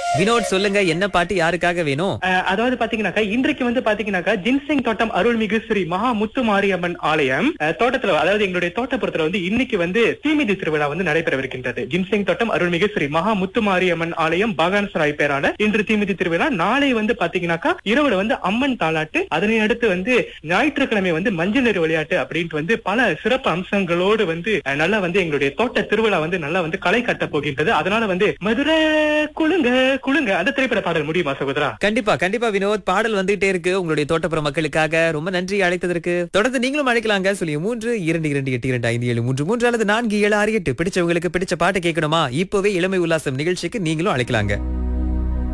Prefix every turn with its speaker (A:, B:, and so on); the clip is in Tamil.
A: வினோத் சொல்லுங்க என்ன பாட்டு யாருக்காக வேணும்
B: அஹ், அதாவது பாத்தீங்கன்னாக்கா இன்றைக்கு வந்து பாத்தீங்கன்னாக்கா ஜின்சிங் தோட்டம் அருள்மிகு ஸ்ரீ மகா முத்து மாரியம்மன் ஆலயம் அஹ், தோட்டத்துல அதாவது எங்களுடைய தோட்டப்புறத்துல வந்து இன்னைக்கு வந்து தீமிதி திருவிழா வந்து நடைபெறவிருக்கின்றது ஜின்சிங் தோட்டம் அருள்மிகு ஸ்ரீ மகா முத்து மாரியம்மன் ஆலயம் பாகான்சராய் பேரால இன்று தீமிதி திருவிழா நாளை வந்து பாத்தீங்கன்னாக்கா இரவுல வந்து அம்மன் தாலாட்டு அதனை அடுத்து வந்து ஞாயிற்றுக்கிழமை வந்து மஞ்சள் நீர் விளையாட்டு அப்படின்ட்டு வந்து பல சிறப்பு அம்சங்களோடு வந்து அஹ், நல்லா வந்து எங்களுடைய தோட்ட திருவிழா வந்து நல்லா வந்து களை கட்ட போகின்றது அதனால வந்து மதுரை குளுங்க குளுங்க அந்த திரைப்பட பாடல் முடியுமா சகோதரா
A: கண்டிப்பா கண்டிப்பா வினோத் பாடல் வந்துட்டே இருக்கு உங்களுடைய தோட்டப்புற மக்களுக்காக ரொம்ப நன்றி அழைத்ததற்கு தொடர்ந்து நீங்களும் அழைக்கலாங்க சொல்லி மூன்று இரண்டு இரண்டு எட்டு இரண்டு ஐந்து ஏழு மூன்று மூன்று அல்லது நான்கு ஏழு ஆறு எட்டு பிடிச்சவங்களுக்கு பிடிச்ச பாட்டு கேட்கணுமா இப்பவே இளமை உல்லாசம் நிகழ்ச்சிக்கு நீங்களும் அழைக்கலாங்க